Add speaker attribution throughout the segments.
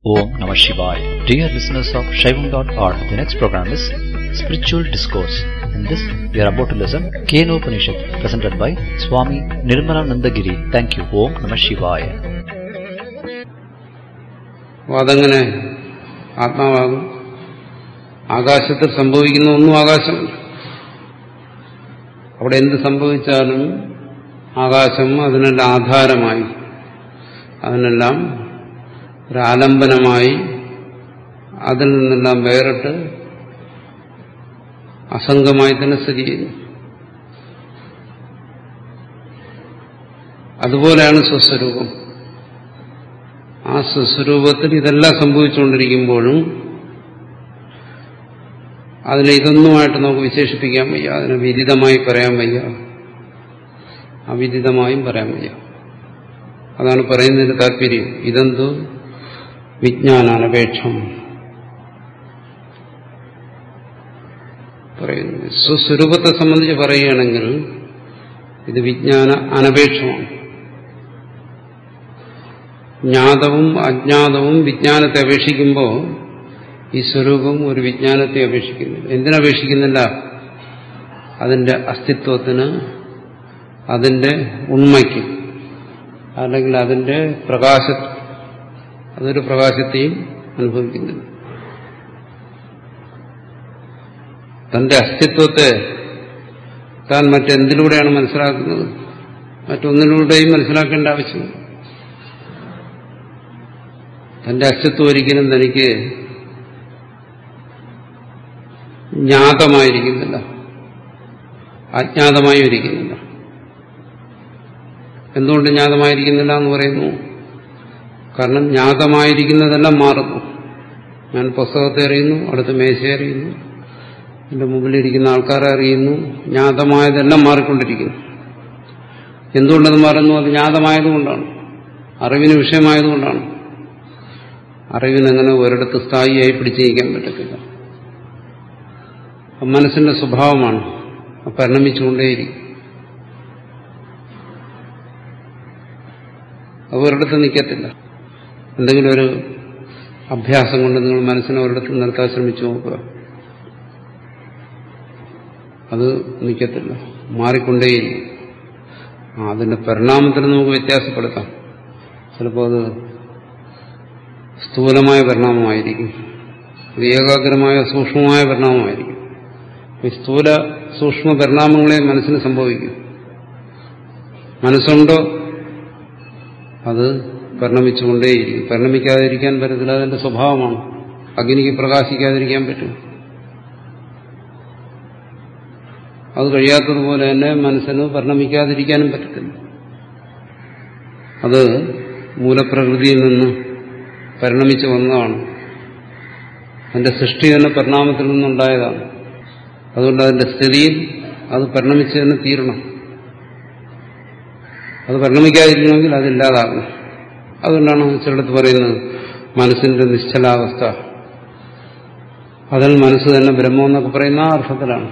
Speaker 1: Om Namah Shivaya. Dear listeners of Shaivam.org, the next program is Spiritual Discourse. In this, we are about to listen Keno Upanishad, presented by Swami Nirmalanandagiri. Thank you. Om Namah Shivaya.
Speaker 2: അപ്പോൾ അതങ്ങനെ ആത്മാവാകും ആകാശത്തിൽ സംഭവിക്കുന്ന ഒന്നും ആകാശമല്ല അവിടെ എന്ത് സംഭവിച്ചാലും ആകാശം അതിനെല്ലാം ആധാരമായി അതിനെല്ലാം ഒരു ആലംബനമായി അതിൽ നിന്നെല്ലാം വേറിട്ട് അസംഗമായി തന്നെ സ്ഥിതി ചെയ്യുന്നു അതുപോലെയാണ് സ്വസ്വരൂപം ആ സ്വസ്വരൂപത്തിൽ ഇതെല്ലാം സംഭവിച്ചുകൊണ്ടിരിക്കുമ്പോഴും അതിനെ ഇതൊന്നുമായിട്ട് നമുക്ക് വിശേഷിപ്പിക്കാൻ വയ്യ അതിനെ വിദിതമായി പറയാൻ വയ്യ അവിദിതമായും പറയാൻ വയ്യ അതാണ് പറയുന്നതിന്റെ താല്പര്യം ഇതെന്തോ വിജ്ഞാനാനപേക്ഷം പറയുന്നു സ്വസ്വരൂപത്തെ സംബന്ധിച്ച് പറയുകയാണെങ്കിൽ ഇത് വിജ്ഞാന അനപേക്ഷമാണ് ജ്ഞാതവും അജ്ഞാതവും വിജ്ഞാനത്തെ അപേക്ഷിക്കുമ്പോൾ ഈ സ്വരൂപം ഒരു വിജ്ഞാനത്തെ അപേക്ഷിക്കുന്നില്ല എന്തിനപേക്ഷിക്കുന്നില്ല അതിന്റെ അസ്തിത്വത്തിന് അതിന്റെ ഉണ്മയ്ക്ക് അല്ലെങ്കിൽ അതിന്റെ പ്രകാശ അതൊരു പ്രകാശത്തെയും അനുഭവിക്കുന്നില്ല തന്റെ അസ്തിത്വത്തെ താൻ മറ്റെന്തിലൂടെയാണ് മനസ്സിലാക്കുന്നത് മറ്റൊന്നിലൂടെയും മനസ്സിലാക്കേണ്ട ആവശ്യമില്ല തന്റെ അസ്തിത്വം ഒരിക്കലും തനിക്ക് ജ്ഞാതമായിരിക്കുന്നില്ല അജ്ഞാതമായി ഇരിക്കുന്നില്ല എന്തുകൊണ്ട് ജ്ഞാതമായിരിക്കുന്നില്ല എന്ന് പറയുന്നു കാരണം ജ്ഞാതമായിരിക്കുന്നതെല്ലാം മാറുന്നു ഞാൻ പുസ്തകത്തെ അറിയുന്നു അടുത്ത മേശയെ അറിയുന്നു എന്റെ മുമ്പിലിരിക്കുന്ന ആൾക്കാരെ അറിയുന്നു ജ്ഞാതമായതെല്ലാം മാറിക്കൊണ്ടിരിക്കുന്നു എന്തുകൊണ്ടത് മാറുന്നു അത് ജ്ഞാതമായതുകൊണ്ടാണ് അറിവിന് വിഷയമായതുകൊണ്ടാണ് അറിവിനങ്ങനെ ഒരിടത്ത് സ്ഥായിയായി പിടിച്ചിരിക്കാൻ പറ്റത്തില്ല മനസ്സിന്റെ സ്വഭാവമാണ് പരിണമിച്ചുകൊണ്ടേയിരിക്കും അത് ഒരിടത്ത് നിൽക്കത്തില്ല എന്തെങ്കിലും ഒരു അഭ്യാസം കൊണ്ട് നിങ്ങൾ മനസ്സിനെ ഒരിടത്ത് നിർത്താൻ ശ്രമിച്ചു നോക്കുക അത് നിൽക്കത്തില്ല മാറിക്കൊണ്ടേയിരിക്കും ആ അതിന്റെ പരിണാമത്തിന് നമുക്ക് വ്യത്യാസപ്പെടുത്താം ചിലപ്പോൾ അത് സ്ഥൂലമായ പരിണാമമായിരിക്കും അത് ഏകാഗ്രമായ സൂക്ഷ്മമായ പരിണാമമായിരിക്കും ഈ സ്ഥൂല സൂക്ഷ്മ പരിണാമങ്ങളെ മനസ്സിന് സംഭവിക്കും മനസ്സുണ്ടോ അത് പരിണമിച്ചുകൊണ്ടേയിരിക്കും പരിണമിക്കാതിരിക്കാൻ പറ്റത്തില്ല അതിന്റെ സ്വഭാവമാണ് അഗ്നിക്ക് പ്രകാശിക്കാതിരിക്കാൻ പറ്റും അത് കഴിയാത്തതുപോലെ തന്നെ മനസ്സിന് പരിണമിക്കാതിരിക്കാനും പറ്റത്തില്ല അത് മൂലപ്രകൃതിയിൽ നിന്ന് പരിണമിച്ചു വന്നതാണ് അതിന്റെ സൃഷ്ടി തന്നെ പരിണാമത്തിൽ നിന്നുണ്ടായതാണ് അതുകൊണ്ട് അതിന്റെ സ്ഥിതിയിൽ അത് പരിണമിച്ച് തന്നെ തീരണം അത് പരിണമിക്കാതിരിക്കണമെങ്കിൽ അതില്ലാതാകണം അതുകൊണ്ടാണ് ചിലടത്ത് പറയുന്നത് മനസ്സിന്റെ നിശ്ചലാവസ്ഥ അതിൽ മനസ്സ് തന്നെ ബ്രഹ്മം എന്നൊക്കെ പറയുന്ന ആ അർത്ഥത്തിലാണ്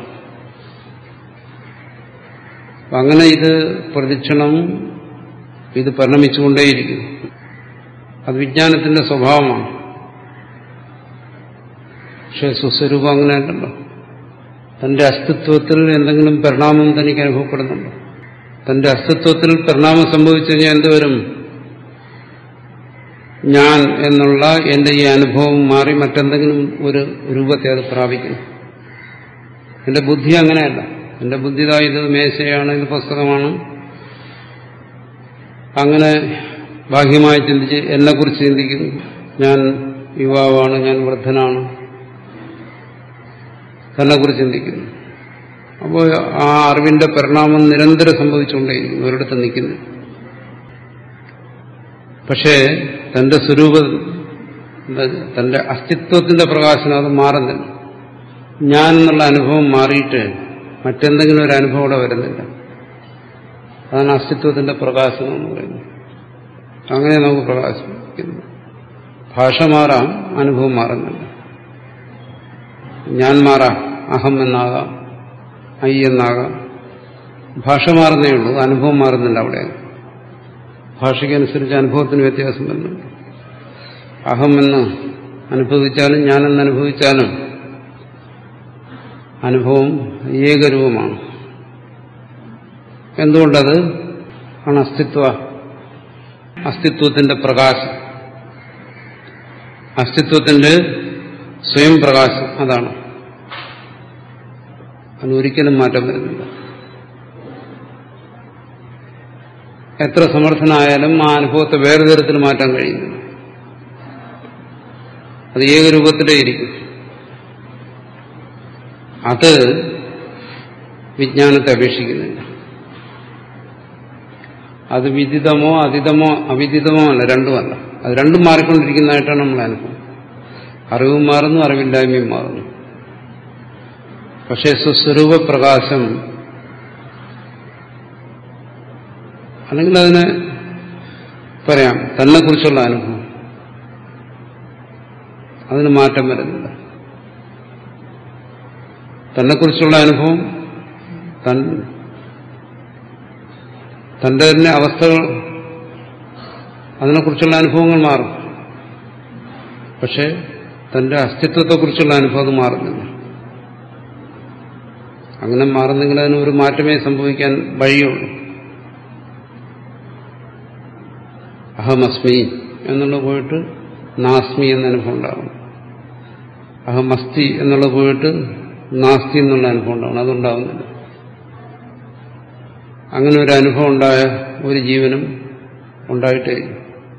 Speaker 2: അങ്ങനെ ഇത് പ്രദക്ഷിണം ഇത് പരിണമിച്ചുകൊണ്ടേയിരിക്കും അത് വിജ്ഞാനത്തിന്റെ സ്വഭാവമാണ് പക്ഷെ സുസ്വരൂപം അങ്ങനെയല്ലല്ലോ തന്റെ അസ്തിത്വത്തിൽ എന്തെങ്കിലും പരിണാമം തനിക്ക് അനുഭവപ്പെടുന്നുണ്ടോ തന്റെ അസ്തിത്വത്തിൽ പരിണാമം സംഭവിച്ചു കഴിഞ്ഞാൽ എന്തുവരും ഞാൻ എന്നുള്ള എന്റെ ഈ അനുഭവം മാറി മറ്റെന്തെങ്കിലും ഒരു രൂപത്തെ അത് പ്രാപിക്കുന്നു എന്റെ ബുദ്ധി അങ്ങനെയല്ല എന്റെ ബുദ്ധി ഇതാ ഇത് മേശയാണ് ഇത് പുസ്തകമാണ് അങ്ങനെ ബാഹ്യമായി ചിന്തിച്ച് എന്നെക്കുറിച്ച് ചിന്തിക്കുന്നു ഞാൻ യുവാവാണ് ഞാൻ വൃദ്ധനാണ് തന്നെക്കുറിച്ച് ചിന്തിക്കുന്നു അപ്പോൾ ആ അറിവിന്റെ പരിണാമം നിരന്തരം സംഭവിച്ചുകൊണ്ടേയിരിക്കുന്നു ഒരിടത്ത് നിൽക്കുന്നു പക്ഷേ തന്റെ സ്വരൂപ തന്റെ അസ്തിത്വത്തിന്റെ പ്രകാശനം അത് മാറുന്നില്ല ഞാൻ എന്നുള്ള അനുഭവം മാറിയിട്ട് മറ്റെന്തെങ്കിലും ഒരു അനുഭവം അവിടെ വരുന്നില്ല അതാണ് അസ്തിത്വത്തിന്റെ പ്രകാശനം എന്ന് പറയുന്നത് അങ്ങനെ നമുക്ക് പ്രകാശിക്കുന്നു ഭാഷ മാറാം അനുഭവം മാറുന്നില്ല ഞാൻ മാറാം അഹം എന്നാകാം ഐ എന്നാകാം ഭാഷ മാറുന്നേ ഉള്ളൂ അനുഭവം മാറുന്നില്ല അവിടെ ഭാഷയ്ക്കനുസരിച്ച് അനുഭവത്തിന് വ്യത്യാസം വരുന്നുണ്ട് അഹമെന്ന് അനുഭവിച്ചാലും ഞാനെന്ന് അനുഭവിച്ചാലും അനുഭവം ഏകരൂപമാണ് എന്തുകൊണ്ടത് ആണ് അസ്തിത്വ അസ്തിത്വത്തിന്റെ പ്രകാശം അസ്തിത്വത്തിന്റെ സ്വയം പ്രകാശം അതാണ് അതിനൊരിക്കലും മാറ്റം വരുന്നില്ല എത്ര സമർത്ഥനായാലും ആ അനുഭവത്തെ വേറെ തരത്തിൽ മാറ്റാൻ കഴിയുന്നില്ല അത് ഏകരൂപത്തിലേ ഇരിക്കും അത് വിജ്ഞാനത്തെ അപേക്ഷിക്കുന്നില്ല അത് വിദിതമോ അതിതമോ അവിദിതമോ അല്ല രണ്ടുമല്ല അത് രണ്ടും മാറിക്കൊണ്ടിരിക്കുന്നതായിട്ടാണ് നമ്മൾ അനുഭവം അറിവും മാറുന്നു അറിവില്ലായ്മയും മാറുന്നു പക്ഷേ സ്വസ്വരൂപ പ്രകാശം അല്ലെങ്കിൽ അതിനെ പറയാം തന്നെ കുറിച്ചുള്ള അനുഭവം അതിന് മാറ്റം വരുന്നില്ല തന്നെക്കുറിച്ചുള്ള അനുഭവം തൻ തന്റെ തന്നെ അവസ്ഥകൾ അതിനെക്കുറിച്ചുള്ള അനുഭവങ്ങൾ മാറും പക്ഷെ തന്റെ അസ്തിത്വത്തെക്കുറിച്ചുള്ള അനുഭവം അത് മാറുന്നില്ല അങ്ങനെ മാറുന്നെങ്കിൽ അതിന് ഒരു മാറ്റമേ സംഭവിക്കാൻ വഴിയുള്ളൂ അഹമസ്മി എന്നുള്ള പോയിട്ട് നാസ്മി എന്ന അനുഭവം ഉണ്ടാകും അഹമസ്തി എന്നുള്ള പോയിട്ട് നാസ്തി എന്നുള്ള അനുഭവം ഉണ്ടാവണം അതുണ്ടാവുന്നില്ല അങ്ങനെ ഒരു അനുഭവം ഉണ്ടായ ഒരു ജീവനും ഉണ്ടായിട്ടേ ഇല്ല.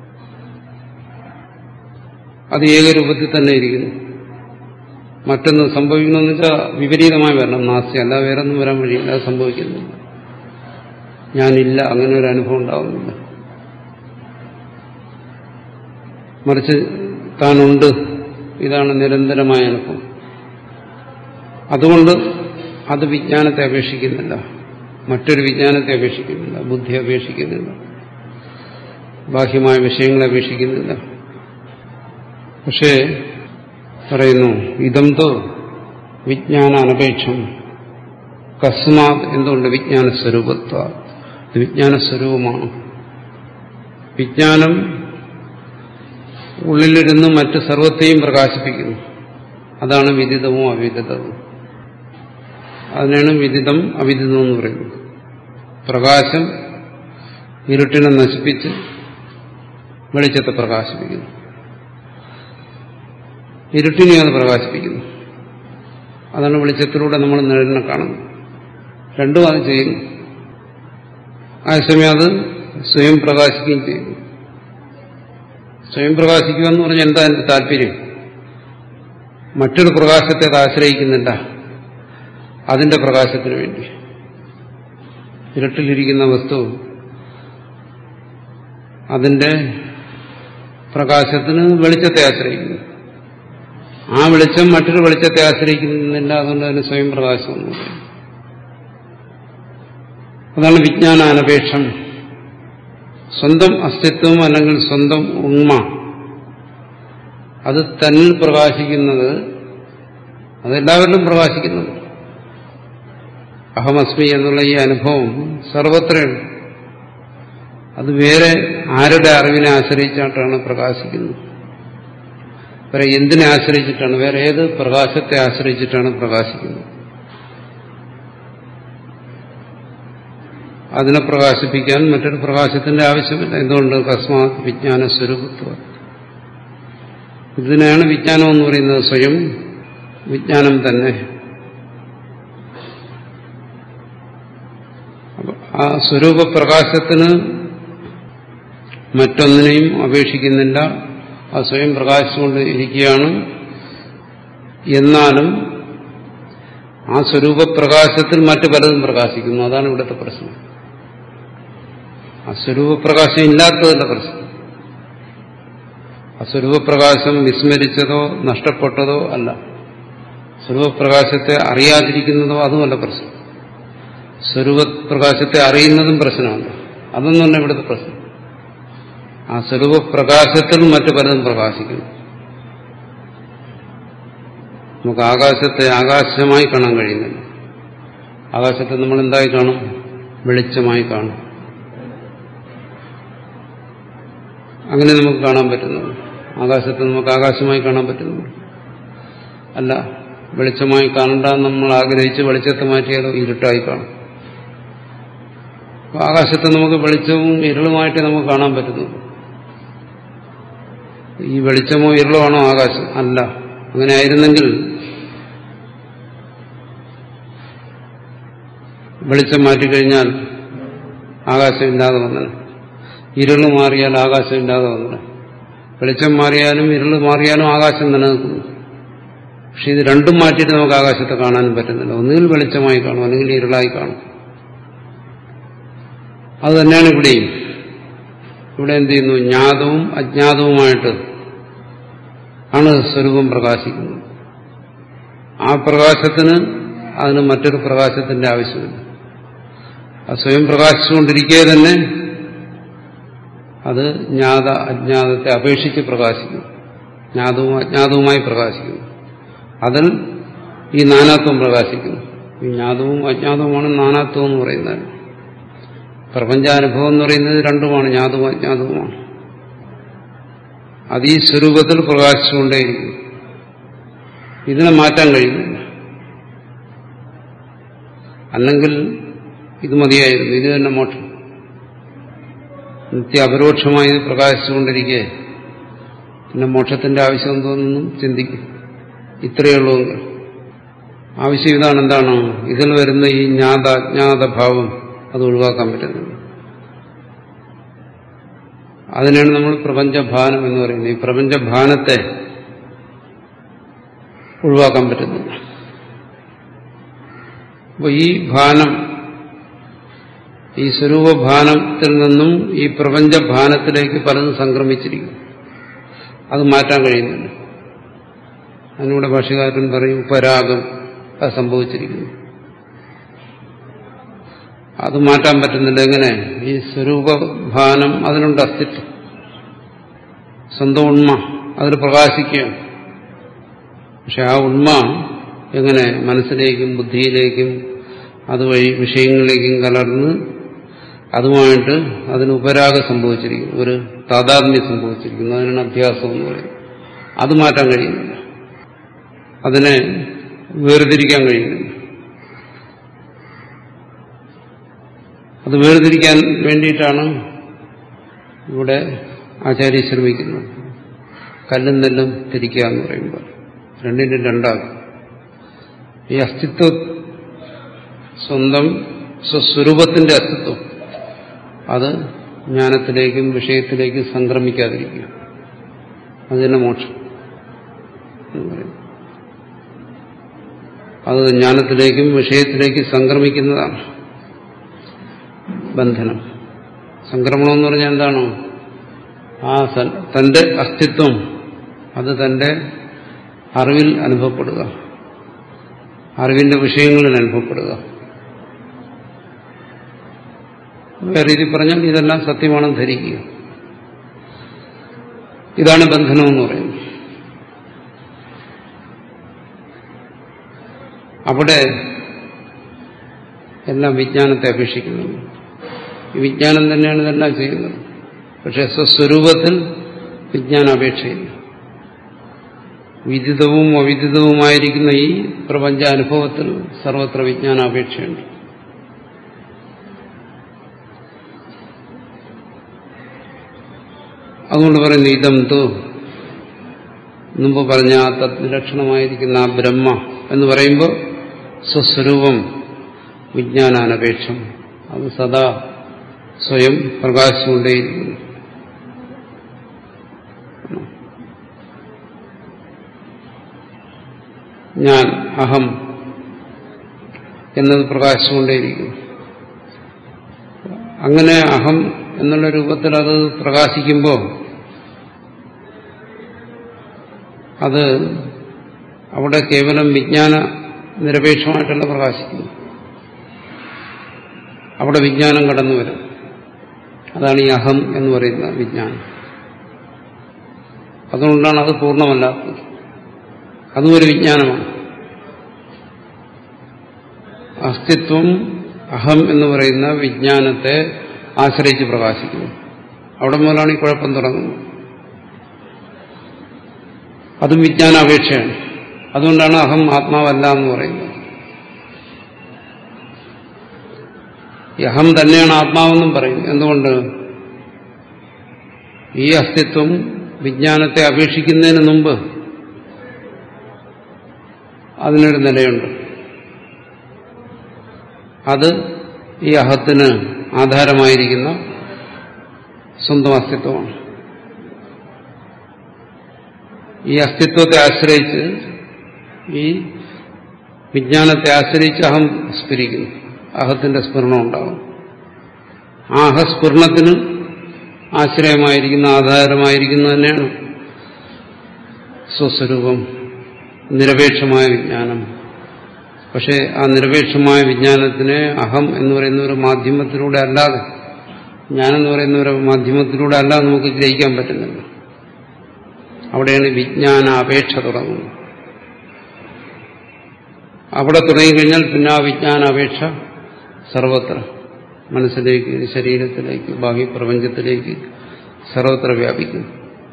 Speaker 2: അത് ഏകരൂപത്തിൽ തന്നെ ഇരിക്കുന്നു മറ്റൊന്ന് സംഭവിക്കണമെന്ന് വെച്ചാൽ വിപരീതമായി വരണം നാസ്തി അല്ല വേറെ ഒന്നും വരാൻ വഴിയില്ല അത് സംഭവിക്കുന്നില്ല ഞാനില്ല അങ്ങനെ ഒരു അനുഭവം ഉണ്ടാവുന്നില്ല മറിച്ച് താനുണ്ട് ഇതാണ് നിരന്തരമായ അനുഭവം അതുകൊണ്ട് അത് വിജ്ഞാനത്തെ അപേക്ഷിക്കുന്നില്ല മറ്റൊരു വിജ്ഞാനത്തെ അപേക്ഷിക്കുന്നില്ല ബുദ്ധി അപേക്ഷിക്കുന്നില്ല ബാഹ്യമായ വിഷയങ്ങളെ അപേക്ഷിക്കുന്നില്ല പക്ഷേ പറയുന്നു ഇതം തോ വിജ്ഞാന അനപേക്ഷം കസ്മാത് എന്തുകൊണ്ട് വിജ്ഞാന സ്വരൂപത്വ ഇത് വിജ്ഞാന സ്വരൂപമാണ് വിജ്ഞാനം ഉള്ളിലിരുന്ന് മറ്റ് സർവത്തെയും പ്രകാശിപ്പിക്കുന്നു അതാണ് വിദിതവും അവിദിതവും അതിനാണ് വിദിതം അവിദിതം എന്ന് പറയുന്നത് പ്രകാശം ഇരുട്ടിനെ നശിപ്പിച്ച് വെളിച്ചത്തെ പ്രകാശിപ്പിക്കുന്നു ഇരുട്ടിനെ അത് പ്രകാശിപ്പിക്കുന്നു അതാണ് വെളിച്ചത്തിലൂടെ നമ്മൾ നിഴലിനെ കാണുന്നത് രണ്ടും അത് ചെയ്യുന്നു അതേസമയം അത് സ്വയം പ്രകാശിക്കുകയും ചെയ്യുന്നു സ്വയം പ്രകാശിക്കുക എന്ന് പറഞ്ഞാൽ എന്താ എന്റെ താല്പര്യം മറ്റൊരു പ്രകാശത്തെ അത് ആശ്രയിക്കുന്നില്ല അതിന്റെ പ്രകാശത്തിന് വേണ്ടി ഇരട്ടിലിരിക്കുന്ന വസ്തു അതിന്റെ പ്രകാശത്തിന് വെളിച്ചത്തെ ആശ്രയിക്കുന്നു ആ വെളിച്ചം മറ്റൊരു വെളിച്ചത്തെ ആശ്രയിക്കുന്നില്ല അതുകൊണ്ട് അതിന് സ്വയം പ്രകാശം എന്ന് പറയും അതാണ് വിജ്ഞാനാനപേക്ഷം സ്വന്തം അസ്തിത്വം അല്ലെങ്കിൽ സ്വന്തം ഉണ്മ അത് തന്നിൽ പ്രകാശിക്കുന്നത് അതെല്ലാവരിലും പ്രകാശിക്കുന്നത് അഹമസ്മി എന്നുള്ള ഈ അനുഭവം സർവത്രയുണ്ട് അത് വേറെ ആരുടെ അറിവിനെ ആശ്രയിച്ചായിട്ടാണ് പ്രകാശിക്കുന്നത് വേറെ എന്തിനെ ആശ്രയിച്ചിട്ടാണ് വേറെ ഏത് പ്രകാശത്തെ ആശ്രയിച്ചിട്ടാണ് പ്രകാശിക്കുന്നത് അതിനെ പ്രകാശിപ്പിക്കാൻ മറ്റൊരു പ്രകാശത്തിന്റെ ആവശ്യമില്ല എന്തുകൊണ്ട് കസ്മാത് വിജ്ഞാന സ്വരൂപത്വ ഇതിനെയാണ് വിജ്ഞാനം എന്ന് പറയുന്നത് സ്വയം വിജ്ഞാനം തന്നെ ആ സ്വരൂപപ്രകാശത്തിന് മറ്റൊന്നിനെയും അപേക്ഷിക്കുന്നില്ല ആ സ്വയം പ്രകാശിച്ചുകൊണ്ട് ഇരിക്കുകയാണ് എന്നാലും ആ സ്വരൂപപ്രകാശത്തിൽ മറ്റു പലതും പ്രകാശിക്കുന്നു അതാണ് ഇവിടുത്തെ പ്രശ്നം ആ സ്വരൂപപ്രകാശം ഇല്ലാത്തതിന്റെ പ്രശ്നം ആ സ്വരൂപപ്രകാശം വിസ്മരിച്ചതോ നഷ്ടപ്പെട്ടതോ അല്ല സ്വരൂപപ്രകാശത്തെ അറിയാതിരിക്കുന്നതോ അതുമല്ല പ്രശ്നം സ്വരൂപപ്രകാശത്തെ അറിയുന്നതും പ്രശ്നമല്ല അതൊന്നും തന്നെ ഇവിടുത്തെ പ്രശ്നം ആ സ്വരൂപപ്രകാശത്തിൽ മറ്റു പലതും പ്രകാശിക്കുന്നു നമുക്ക് ആകാശത്തെ ആകാശമായി കാണാൻ കഴിയുന്നില്ല ആകാശത്തെ നമ്മൾ എന്തായി കാണും വെളിച്ചമായി കാണും അങ്ങനെ നമുക്ക് കാണാൻ പറ്റുന്നത് ആകാശത്തെ നമുക്ക് ആകാശമായി കാണാൻ പറ്റുന്നുണ്ട് അല്ല വെളിച്ചമായി കാണണ്ട നമ്മൾ ആഗ്രഹിച്ച് വെളിച്ചത്തെ മാറ്റിയാലോ ഇരുട്ടായി കാണും അപ്പൊ ആകാശത്തെ നമുക്ക് വെളിച്ചവും ഇരുളുമായിട്ട് നമുക്ക് കാണാൻ പറ്റുന്നു ഈ വെളിച്ചമോ ഇരുളോ ആണോ ആകാശം അല്ല അങ്ങനെ ആയിരുന്നെങ്കിൽ വെളിച്ചം മാറ്റിക്കഴിഞ്ഞാൽ ആകാശമില്ലാതെ വന്നത് ഇരുള് മാറിയാൽ ആകാശമില്ലാതെ വന്നത് വെളിച്ചം മാറിയാലും ഇരുള് മാറിയാലും ആകാശം നിലനിൽക്കുന്നു പക്ഷെ ഇത് രണ്ടും മാറ്റിയിട്ട് നമുക്ക് ആകാശത്തെ കാണാനും പറ്റുന്നില്ല ഒന്നുകിൽ വെളിച്ചമായി കാണും അല്ലെങ്കിൽ ഇരുളായി കാണും അത് തന്നെയാണ് ഇവിടെയും ഇവിടെ എന്ത് ചെയ്യുന്നു ജ്ഞാതവും അജ്ഞാതവുമായിട്ട് ആണ് സ്വരൂപം പ്രകാശിക്കുന്നത് ആ പ്രകാശത്തിന് അതിന് മറ്റൊരു പ്രകാശത്തിന്റെ ആവശ്യമില്ല അത് സ്വയം പ്രകാശിച്ചുകൊണ്ടിരിക്കെ തന്നെ അത് ജ്ഞാത അജ്ഞാതത്തെ അപേക്ഷിച്ച് പ്രകാശിക്കുന്നു ജ്ഞാതവും അജ്ഞാതവുമായി പ്രകാശിക്കുന്നു അതിൽ ഈ നാനാത്വം പ്രകാശിക്കുന്നു ഈ ജ്ഞാതവും അജ്ഞാതവുമാണ് നാനാത്വം എന്ന് പറയുന്നത് പ്രപഞ്ചാനുഭവം എന്ന് പറയുന്നത് രണ്ടുമാണ് ജ്ഞാതവും അജ്ഞാതവുമാണ് അത് ഈ സ്വരൂപത്തിൽ പ്രകാശിച്ചുകൊണ്ടേയിരിക്കും ഇതിനെ മാറ്റാൻ കഴിയുന്നില്ല അല്ലെങ്കിൽ ഇത് മതിയായിരുന്നു ഇത് തന്നെ മോക്ഷം നിത്യ അപരോക്ഷമായി ഇത് പ്രകാശിച്ചുകൊണ്ടിരിക്കെ പിന്നെ മോക്ഷത്തിന്റെ ആവശ്യം എന്തോന്നും ചിന്തിക്കും ഇത്രയേ ഉള്ളൂ ആവശ്യം ഇതാണ് എന്താണ് ഇതിൽ വരുന്ന ഈ ജ്ഞാത അജ്ഞാത ഭാവം അത് ഒഴിവാക്കാൻ പറ്റുന്നത് അതിനാണ് നമ്മൾ പ്രപഞ്ചഭാനം എന്ന് പറയുന്നത് ഈ പ്രപഞ്ചഭാനത്തെ ഒഴിവാക്കാൻ പറ്റുന്നില്ല അപ്പോൾ ഈ ഭാനം ഈ സ്വരൂപഭാനത്തിൽ നിന്നും ഈ പ്രപഞ്ചഭാനത്തിലേക്ക് പലതും സംക്രമിച്ചിരിക്കും അത് മാറ്റാൻ കഴിയുന്നില്ല അതിനൂടെ ഭാഷകാരൻ പറയും പരാഗം അത് സംഭവിച്ചിരിക്കുന്നു അത് മാറ്റാൻ പറ്റുന്നില്ല എങ്ങനെ ഈ സ്വരൂപഭാനം അതിനുണ്ട് അസ്തിത്വം സ്വന്തം ഉണ്മ അതിൽ പ്രകാശിക്കുകയാണ് പക്ഷെ ആ ഉണ്മ എങ്ങനെ മനസ്സിലേക്കും ബുദ്ധിയിലേക്കും അതുവഴി വിഷയങ്ങളിലേക്കും കലർന്ന് അതുമായിട്ട് അതിന് ഉപരാഗം സംഭവിച്ചിരിക്കുന്നു ഒരു താതാത്മ്യം സംഭവിച്ചിരിക്കുന്നു അതിനാണ് അഭ്യാസം എന്ന് പറയുന്നത് അത് മാറ്റാൻ കഴിയുന്നില്ല അതിനെ വേർതിരിക്കാൻ കഴിയുന്നില്ല അത് വേർതിരിക്കാൻ വേണ്ടിയിട്ടാണ് ഇവിടെ ആചാര്യ ശ്രമിക്കുന്നത് കല്ലും നെല്ലും തിരിക്കുക എന്ന് പറയുമ്പോൾ രണ്ടിനും രണ്ടാകും ഈ അസ്തിത്വ സ്വന്തം സ്വസ്വരൂപത്തിന്റെ അസ്തിത്വം അത് ജ്ഞാനത്തിലേക്കും വിഷയത്തിലേക്കും സംക്രമിക്കാതിരിക്കുക അതിന്റെ മോക്ഷം എന്ന് പറയും അത് ജ്ഞാനത്തിലേക്കും വിഷയത്തിലേക്കും സംക്രമിക്കുന്നതാണ് ബന്ധനം സംക്രമണം എന്ന് പറഞ്ഞാൽ എന്താണ് ആ തന്റെ അസ്തിത്വം അത് തന്റെ അറിവിൽ അനുഭവപ്പെടുക അറിവിന്റെ വിഷയങ്ങളിൽ അനുഭവപ്പെടുക വേറെ രീതി പറഞ്ഞാൽ ഇതെല്ലാം സത്യമാണെന്ന് ധരിക്കുക ഇതാണ് ബന്ധനം എന്ന് പറയുന്നത് അവിടെ എല്ലാം വിജ്ഞാനത്തെ അപേക്ഷിക്കുന്നു ഈ വിജ്ഞാനം തന്നെയാണ് ഇതെല്ലാം ചെയ്യുന്നത് പക്ഷെ സ്വസ്വരൂപത്തിൽ വിജ്ഞാനാപേക്ഷയില്ല വിദിതവും അവിദിതവുമായിരിക്കുന്ന ഈ പ്രപഞ്ചാനുഭവത്തിൽ സർവത്ര വിജ്ഞാനാപേക്ഷയുണ്ട് അതുകൊണ്ട് പറയുന്നു ഇതം തു മുമ്പ് പറഞ്ഞ ആ തദ്ലക്ഷണമായിരിക്കുന്ന ആ ബ്രഹ്മ എന്ന് പറയുമ്പോൾ സ്വസ്വരൂപം വിജ്ഞാനാനപേക്ഷം അത് സദാ സ്വയം പ്രകാശിച്ചുകൊണ്ടേയിരിക്കുന്നു ഞാൻ അഹം എന്നത് പ്രകാശിച്ചുകൊണ്ടേയിരിക്കുന്നു അങ്ങനെ അഹം എന്നുള്ള രൂപത്തിൽ അത് പ്രകാശിക്കുമ്പോൾ അത് അവിടെ കേവലം വിജ്ഞാന നിരപേക്ഷമായിട്ടല്ല പ്രകാശിക്കുന്നു അവിടെ വിജ്ഞാനം കടന്നു വരും അതാണ് ഈ അഹം എന്ന് പറയുന്ന വിജ്ഞാനം അതുകൊണ്ടാണ് അത് പൂർണ്ണമല്ലാത്തത് അതും ഒരു വിജ്ഞാനമാണ് അസ്തിത്വം അഹം എന്ന് പറയുന്ന വിജ്ഞാനത്തെ ആശ്രയിച്ച് പ്രകാശിക്കുന്നു അവിടെ മുതലാണ് ഈ കുഴപ്പം തുടങ്ങുന്നത് അതും വിജ്ഞാനാപേക്ഷയാണ് അതുകൊണ്ടാണ് അഹം ആത്മാവല്ല എന്ന് പറയുന്നത് ഈ അഹം തന്നെയാണ് ആത്മാവെന്നും പറയും എന്തുകൊണ്ട് ഈ അസ്തിത്വം വിജ്ഞാനത്തെ അപേക്ഷിക്കുന്നതിന് മുമ്പ് അതിനൊരു നിലയുണ്ട് അത് ഈ അഹത്തിന് ആധാരമായിരിക്കുന്ന സ്വന്തം അസ്തിത്വമാണ് ഈ അസ്തിത്വത്തെ ആശ്രയിച്ച് ഈ വിജ്ഞാനത്തെ ആശ്രയിച്ച് അഹം സ്ഫുരിക്കുന്നു അഹത്തിന്റെ സ്ഫുരണം ഉണ്ടാകും ആ അഹസ്ഫുരണത്തിന് ആശ്രയമായിരിക്കുന്ന ആധാരമായിരിക്കുന്ന തന്നെയാണ് സ്വസ്വരൂപം നിരപേക്ഷമായ വിജ്ഞാനം പക്ഷേ ആ നിരപേക്ഷമായ വിജ്ഞാനത്തിനെ അഹം എന്ന് പറയുന്ന ഒരു മാധ്യമത്തിലൂടെ അല്ലാതെ ഞാനെന്ന് പറയുന്ന ഒരു മാധ്യമത്തിലൂടെ അല്ലാതെ നമുക്ക് ഗ്രഹിക്കാൻ പറ്റുന്നില്ല അവിടെയാണ് വിജ്ഞാന അപേക്ഷ തുടങ്ങുന്നത് അവിടെ തുടങ്ങിക്കഴിഞ്ഞാൽ പിന്നെ ആ വിജ്ഞാന അപേക്ഷ സർവത്ര മനസ്സിലേക്ക് ശരീരത്തിലേക്ക് ബാഹ്യപ്രപഞ്ചത്തിലേക്ക് സർവത്ര വ്യാപിക്കുന്നു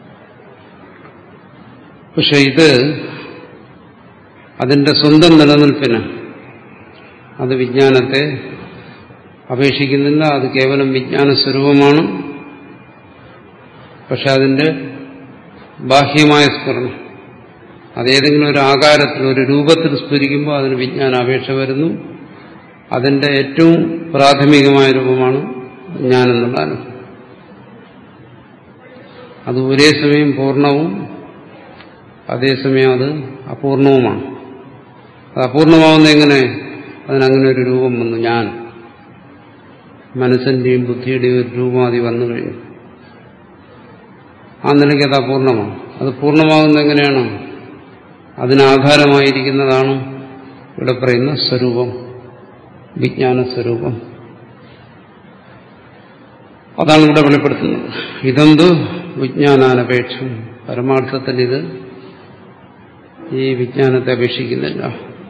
Speaker 2: പക്ഷെ ഇത് അതിന്റെ സ്വന്തം നിലനിൽപ്പിന് അത് വിജ്ഞാനത്തെ അപേക്ഷിക്കുന്നില്ല അത് കേവലം വിജ്ഞാന സ്വരൂപമാണ് പക്ഷെ അതിന്റെ ബാഹ്യമായ സ്ഫുരണം അതേതെങ്കിലും ഒരു ആകാരത്തിൽ ഒരു രൂപത്തിൽ സ്ഫുരിക്കുമ്പോൾ അതിന് വിജ്ഞാനാപേക്ഷ വരുന്നു അതിന്റെ ഏറ്റവും പ്രാഥമികമായ രൂപമാണ് ഞാനെന്നുള്ള അനുഭവം അത് ഒരേ സമയം പൂർണ്ണവും അതേസമയം അത് അപൂർണവുമാണ് അത് അപൂർണമാവുന്ന എങ്ങനെ അതിനങ്ങനെ ഒരു രൂപം വന്നു ഞാൻ മനസ്സിന്റെയും ബുദ്ധിയുടെയും ഒരു രൂപമാതി വന്നു കഴിഞ്ഞു ആ നിലയ്ക്ക് അത് അപൂർണമാണ് അത് പൂർണ്ണമാകുന്ന എങ്ങനെയാണ് അതിനാധാരമായിരിക്കുന്നതാണ് ഇവിടെ പറയുന്ന സ്വരൂപം വിജ്ഞാന സ്വരൂപം അതാണ് ഇവിടെ വെളിപ്പെടുത്തുന്നത് ഇതെന്തു വിജ്ഞാനാനപേക്ഷം പരമാർത്ഥത്തിൽ ഇത് ഈ വിജ്ഞാനത്തെ അപേക്ഷിക്കുന്നില്ല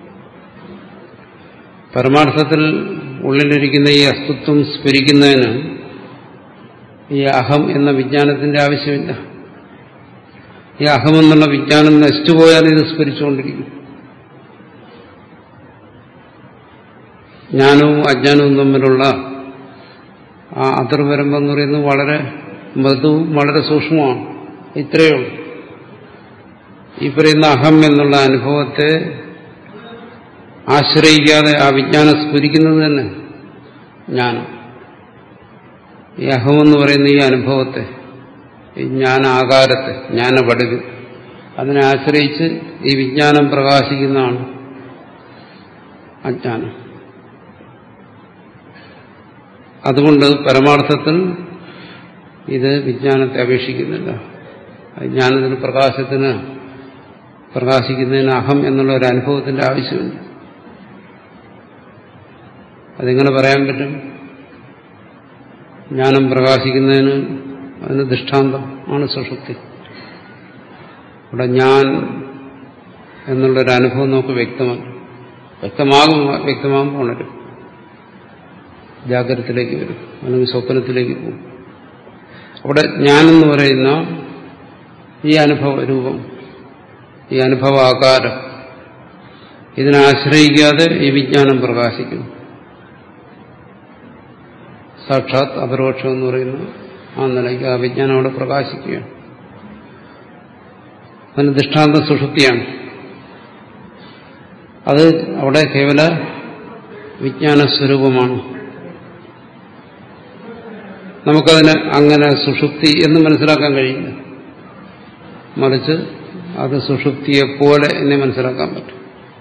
Speaker 2: പരമാർത്ഥത്തിൽ ഉള്ളിലിരിക്കുന്ന ഈ അസ്തിത്വം സ്ഫുരിക്കുന്നതിന് ഈ അഹം എന്ന വിജ്ഞാനത്തിന്റെ ആവശ്യമില്ല ഈ അഹം എന്നുള്ള വിജ്ഞാനം നശിച്ചുപോയാൽ ഇത് സ്ഫുരിച്ചുകൊണ്ടിരിക്കും ജ്ഞാനവും അജ്ഞാനവും തമ്മിലുള്ള ആ അതിർവരമ്പം എന്ന് പറയുന്നത് വളരെ മൃദുവും വളരെ സൂക്ഷ്മമാണ് ഇത്രയേ ഉള്ളൂ ഈ പറയുന്ന അഹം എന്നുള്ള അനുഭവത്തെ ആശ്രയിക്കാതെ ആ വിജ്ഞാനം സ്ഫുരിക്കുന്നത് തന്നെ ജ്ഞാനം ഈ അഹമെന്ന് പറയുന്ന ഈ അനുഭവത്തെ ഈ ജ്ഞാനാകാരത്തെ ജ്ഞാനപടുക അതിനെ ആശ്രയിച്ച് ഈ വിജ്ഞാനം പ്രകാശിക്കുന്നതാണ് അജ്ഞാനം അതുകൊണ്ട് പരമാർത്ഥത്തിൽ ഇത് വിജ്ഞാനത്തെ അപേക്ഷിക്കുന്നില്ല ജ്ഞാനത്തിന് പ്രകാശത്തിന് പ്രകാശിക്കുന്നതിന് അഹം എന്നുള്ള ഒരു അനുഭവത്തിന്റെ ആവശ്യമില്ല അതെങ്ങനെ പറയാൻ പറ്റും ജ്ഞാനം പ്രകാശിക്കുന്നതിന് അതിന് ദൃഷ്ടാന്തം ആണ് സുഷുപ്തി ഇവിടെ ഞാൻ എന്നുള്ളൊരു അനുഭവം നമുക്ക് വ്യക്തമാണ് വ്യക്തമാകും വ്യക്തമാകുമ്പോൾ ഉണരും ജാഗ്രതത്തിലേക്ക് വരും അല്ലെങ്കിൽ സ്വപ്നത്തിലേക്ക് പോകും അവിടെ ഞാനെന്ന് പറയുന്ന ഈ അനുഭവ രൂപം ഈ അനുഭവ ആകാരം ഇതിനെ ആശ്രയിക്കാതെ ഈ വിജ്ഞാനം പ്രകാശിക്കുന്നു സാക്ഷാത് അപരോക്ഷം എന്ന് പറയുന്ന ആ നിലയ്ക്ക് ആ വിജ്ഞാനം അവിടെ പ്രകാശിക്കുകയാണ് അതിന് ദൃഷ്ടാന്ത സുഷുപ്തിയാണ് അത് അവിടെ കേവല വിജ്ഞാന സ്വരൂപമാണ് നമുക്കതിന് അങ്ങനെ സുഷുപ്തി എന്ന് മനസ്സിലാക്കാൻ കഴിയില്ല മറിച്ച് അത് സുഷുപ്തിയെപ്പോലെ എന്നെ മനസ്സിലാക്കാൻ പറ്റും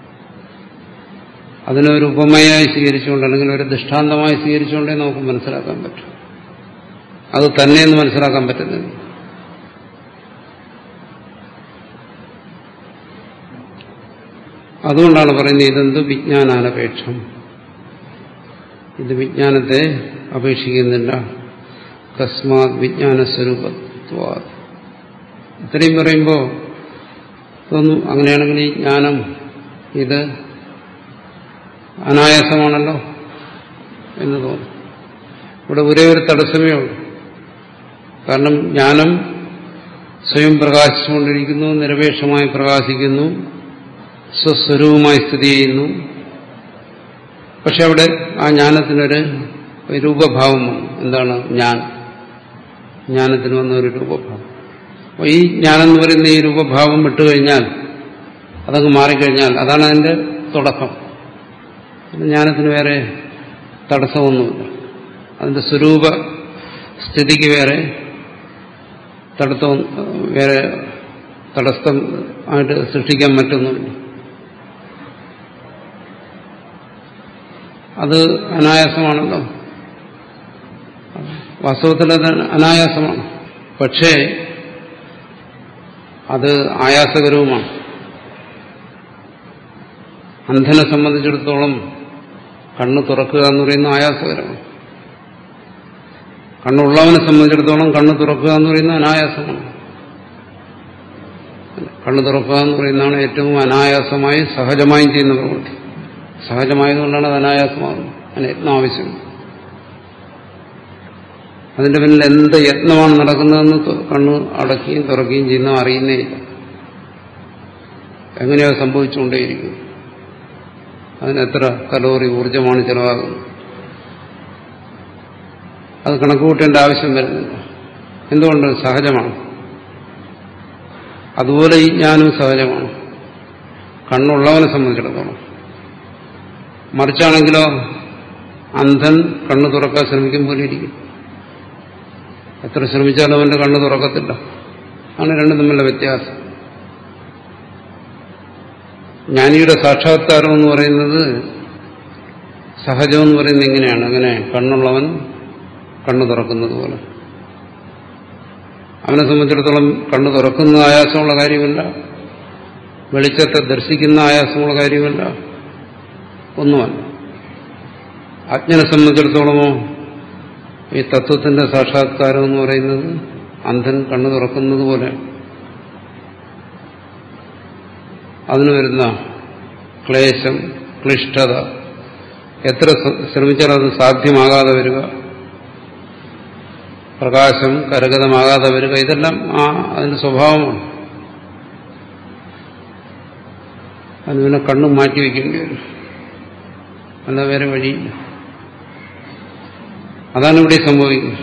Speaker 2: അതിനൊരു ഉപമയായി സ്വീകരിച്ചുകൊണ്ട് അല്ലെങ്കിൽ ഒരു ദൃഷ്ടാന്തമായി സ്വീകരിച്ചുകൊണ്ടേ നമുക്ക് മനസ്സിലാക്കാൻ പറ്റും അത് തന്നെയെന്ന് മനസ്സിലാക്കാൻ പറ്റുന്നില്ല അതുകൊണ്ടാണ് പറയുന്നത് ഇതെന്ത് വിജ്ഞാനാനപേക്ഷം ഇത് വിജ്ഞാനത്തെ അപേക്ഷിക്കുന്നില്ല കസ്മാത് വിജ്ഞാന സ്വരൂപത്വ ഇത്രയും പറയുമ്പോൾ തോന്നും അങ്ങനെയാണെങ്കിൽ ഈ ജ്ഞാനം ഇത് അനായാസമാണല്ലോ എന്ന് തോന്നും ഇവിടെ ഒരേ ഒരു തടസ്സമേ ഉള്ളൂ കാരണം ജ്ഞാനം സ്വയം പ്രകാശിച്ചുകൊണ്ടിരിക്കുന്നു നിരപേക്ഷമായി പ്രകാശിക്കുന്നു സ്വസ്വരൂപമായി സ്ഥിതി ചെയ്യുന്നു പക്ഷെ അവിടെ ആ ജ്ഞാനത്തിനൊരു രൂപഭാവം വന്നു എന്താണ് ഞാൻ ജ്ഞാനത്തിന് വന്ന ഒരു രൂപഭാവം അപ്പോൾ ഈ ജ്ഞാനം എന്ന് പറയുന്ന ഈ രൂപഭാവം വിട്ടുകഴിഞ്ഞാൽ അതങ്ങ് മാറിക്കഴിഞ്ഞാൽ അതാണ് അതിന്റെ തുടക്കം ജ്ഞാനത്തിന് വേറെ തടസ്സമൊന്നുമില്ല അതിന്റെ സ്വരൂപ സ്ഥിതിക്ക് വേറെ തടസ്സം വേറെ തടസ്സം ആയിട്ട് സൃഷ്ടിക്കാൻ പറ്റുന്നുമില്ല അത് അനായാസമാണല്ലോ വാസ്തവത്തിൽ അത് അനായാസമാണ് പക്ഷേ അത് ആയാസകരവുമാണ് അന്ധനെ സംബന്ധിച്ചിടത്തോളം കണ്ണ് തുറക്കുക എന്ന് പറയുന്ന ആയാസകരമാണ് കണ്ണുള്ളവനെ സംബന്ധിച്ചിടത്തോളം കണ്ണ് തുറക്കുക എന്ന് പറയുന്ന അനായാസമാണ് കണ്ണ് തുറക്കുക എന്ന് പറയുന്നതാണ് ഏറ്റവും അനായാസമായി സഹജമായും ചെയ്യുന്ന പ്രവൃത്തി സഹജമായതുകൊണ്ടാണ് അത് അനായാസമാകുന്നത് അതിന് യത്നം ആവശ്യമാണ് അതിന്റെ പിന്നിൽ എന്ത് യത്നമാണ് നടക്കുന്നതെന്ന് കണ്ണ് അടക്കുകയും തുറക്കുകയും ചെയ്യുന്ന അറിയുന്നേ ഇല്ല എങ്ങനെയോ സംഭവിച്ചുകൊണ്ടേയിരിക്കുന്നു അതിന് എത്ര കലോറി ഊർജമാണ് ചെലവാകുന്നത് അത് കണക്ക് കൂട്ടേണ്ട ആവശ്യം വരുന്നില്ല എന്തുകൊണ്ട് സഹജമാണ് അതുപോലെ ഈ ജ്ഞാനവും സഹജമാണ് കണ്ണുള്ളവനെ സംബന്ധിച്ചിടത്തോളം മറിച്ചാണെങ്കിലോ അന്ധൻ കണ്ണു തുറക്കാൻ ശ്രമിക്കും പോലെ ഇരിക്കും എത്ര ശ്രമിച്ചാലും അവന്റെ കണ്ണ് തുറക്കത്തില്ല ആണ് രണ്ടും തമ്മിലുള്ള വ്യത്യാസം ജ്ഞാനിയുടെ സാക്ഷാത്കാരം എന്ന് പറയുന്നത് സഹജം എന്ന് പറയുന്നത് ഇങ്ങനെയാണ് അങ്ങനെ കണ്ണുള്ളവൻ കണ്ണു തുറക്കുന്നത് പോലെ അവനെ സംബന്ധിച്ചിടത്തോളം കണ്ണു തുറക്കുന്ന ആയാസമുള്ള കാര്യമല്ല വെളിച്ചത്തെ ദർശിക്കുന്ന ആയാസമുള്ള കാര്യമല്ല ഒന്നുമല്ല അജ്ഞനെ സംബന്ധിച്ചിടത്തോളമോ ഈ തത്വത്തിന്റെ സാക്ഷാത്കാരം എന്ന് പറയുന്നത് അന്ധൻ കണ്ണു തുറക്കുന്നത് പോലെ അതിന് വരുന്ന ക്ലേശം ക്ലിഷ്ടത എത്ര ശ്രമിച്ചാലും അത് സാധ്യമാകാതെ വരിക പ്രകാശം കരഗതമാകാതെ വരിക ഇതെല്ലാം ആ അതിന്റെ സ്വഭാവമാണ് അതിന് പിന്നെ കണ്ണും മാറ്റി വയ്ക്കേണ്ടി വരും അല്ല വേറെ വഴിയില്ല അതാണ് ഇവിടെ സംഭവിക്കുന്നത്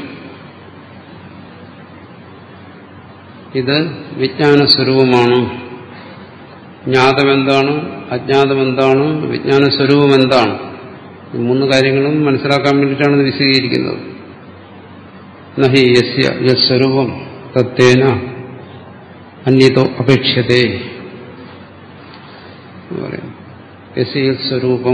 Speaker 2: ഇത് വിജ്ഞാന സ്വരൂപമാണ് ജ്ഞാതമെന്താണ് അജ്ഞാതമെന്താണ് വിജ്ഞാന സ്വരൂപം എന്താണ് ഈ മൂന്ന് കാര്യങ്ങളും മനസ്സിലാക്കാൻ വേണ്ടിയിട്ടാണ് ഇത് വിശദീകരിക്കുന്നത് നഹി യസ്യ യസ്വരൂപം തത്തേന അന്യതോ അപേക്ഷ്യതേ യസ്യ യസ്വരൂപം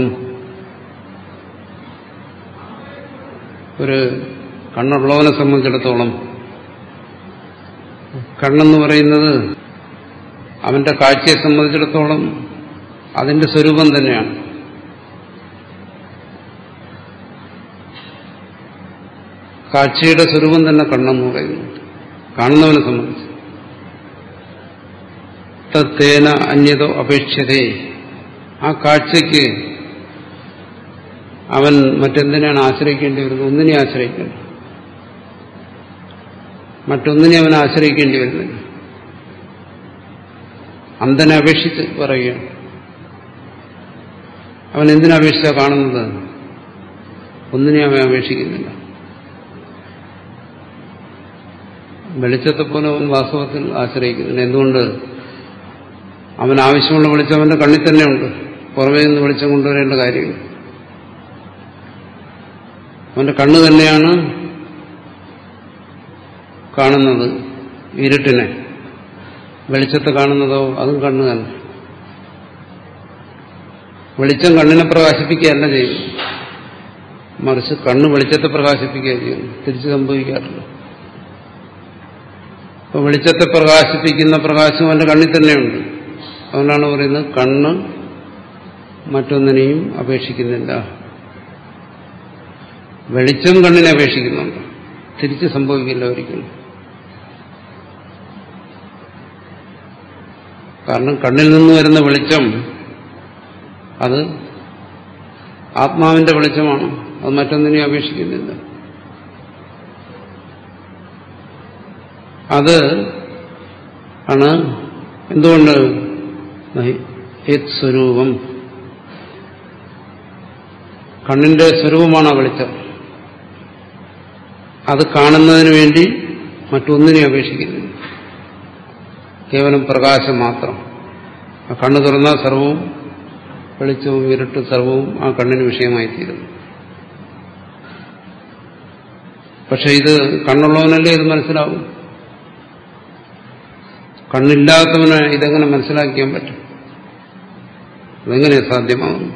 Speaker 2: ഒരു കണ്ണുള്ളവനെ സംബന്ധിച്ചിടത്തോളം കണ്ണെന്ന് പറയുന്നത് അവന്റെ കാഴ്ചയെ സംബന്ധിച്ചിടത്തോളം അതിന്റെ സ്വരൂപം തന്നെയാണ് കാഴ്ചയുടെ സ്വരൂപം തന്നെ കണ്ണെന്ന് പറയുന്നു കാണുന്നവനെ സംബന്ധിച്ച് തത്തേന അന്യതോ അപേക്ഷതേ ആ കാഴ്ചയ്ക്ക് അവൻ മറ്റെന്തിനാണ് ആശ്രയിക്കേണ്ടി വരുന്നത് ഒന്നിനെ ആശ്രയിക്കണം മറ്റൊന്നിനെ അവൻ ആശ്രയിക്കേണ്ടി വരുന്നില്ല അന്ധനെ അപേക്ഷിച്ച് പറയുകയാണ് അവൻ എന്തിനപേക്ഷിച്ച കാണുന്നത് ഒന്നിനെ അവൻ അപേക്ഷിക്കുന്നില്ല വെളിച്ചത്തെ പോലെ അവൻ വാസ്തവത്തിൽ ആശ്രയിക്കുന്നില്ല എന്തുകൊണ്ട് അവൻ ആവശ്യമുള്ള വെളിച്ചം അവന്റെ കണ്ണിൽ തന്നെയുണ്ട് പുറമേ നിന്ന് വെളിച്ചം കൊണ്ടുവരേണ്ട കാര്യമില്ല അവന്റെ കണ്ണ് തന്നെയാണ് കാണുന്നത് ഇരുട്ടിനെ വെളിച്ചത്തെ കാണുന്നതോ അതും കണ്ണ് തന്നെ വെളിച്ചം കണ്ണിനെ പ്രകാശിപ്പിക്കുകയല്ല ചെയ്യുന്നു മറിച്ച് കണ്ണ് വെളിച്ചത്തെ പ്രകാശിപ്പിക്കുകയാണ് ചെയ്യുന്നു തിരിച്ചു സംഭവിക്കാറില്ല അപ്പൊ വെളിച്ചത്തെ പ്രകാശിപ്പിക്കുന്ന പ്രകാശം അവന്റെ കണ്ണിൽ തന്നെയുണ്ട് അതുകൊണ്ടാണ് പറയുന്നത് കണ്ണ് മറ്റൊന്നിനെയും അപേക്ഷിക്കുന്നില്ല വെളിച്ചം കണ്ണിനെ അപേക്ഷിക്കുന്നുണ്ട് തിരിച്ച് സംഭവിക്കില്ല ഒരിക്കലും കാരണം കണ്ണിൽ നിന്ന് വരുന്ന വെളിച്ചം അത് ആത്മാവിന്റെ വെളിച്ചമാണ് അത് മറ്റൊന്നിനെയും അപേക്ഷിക്കുന്നില്ല അത് ആണ് എന്തുകൊണ്ട് യത് സ്വരൂപം കണ്ണിന്റെ സ്വരൂപമാണ് ആ വെളിച്ചം അത് കാണുന്നതിന് വേണ്ടി മറ്റൊന്നിനെ അപേക്ഷിക്കുന്നില്ല കേവലം പ്രകാശം മാത്രം ആ കണ്ണ് തുറന്നാൽ സർവവും വെളിച്ചവും ഇരുട്ട് സർവവും ആ കണ്ണിന് വിഷയമായി തീരുന്നു പക്ഷെ ഇത് കണ്ണുള്ളവനല്ലേ ഇത് മനസ്സിലാവും കണ്ണില്ലാത്തവന് ഇതെങ്ങനെ മനസ്സിലാക്കിയാൻ പറ്റും അതെങ്ങനെ സാധ്യമാകും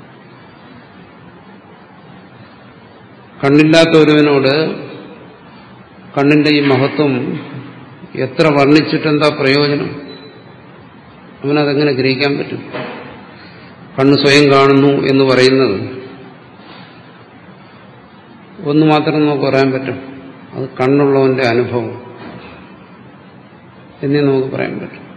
Speaker 2: കണ്ണില്ലാത്ത ഒരുവനോട് കണ്ണിന്റെ ഈ മഹത്വം എത്ര വർണ്ണിച്ചിട്ടെന്താ പ്രയോജനം അവനതെങ്ങനെ ഗ്രഹിക്കാൻ പറ്റും കണ്ണ് സ്വയം കാണുന്നു എന്ന് പറയുന്നത് ഒന്ന് മാത്രം നമുക്ക് പറയാൻ പറ്റും അത് കണ്ണുള്ളവന്റെ അനുഭവം എന്നേ നമുക്ക് പറയാൻ പറ്റും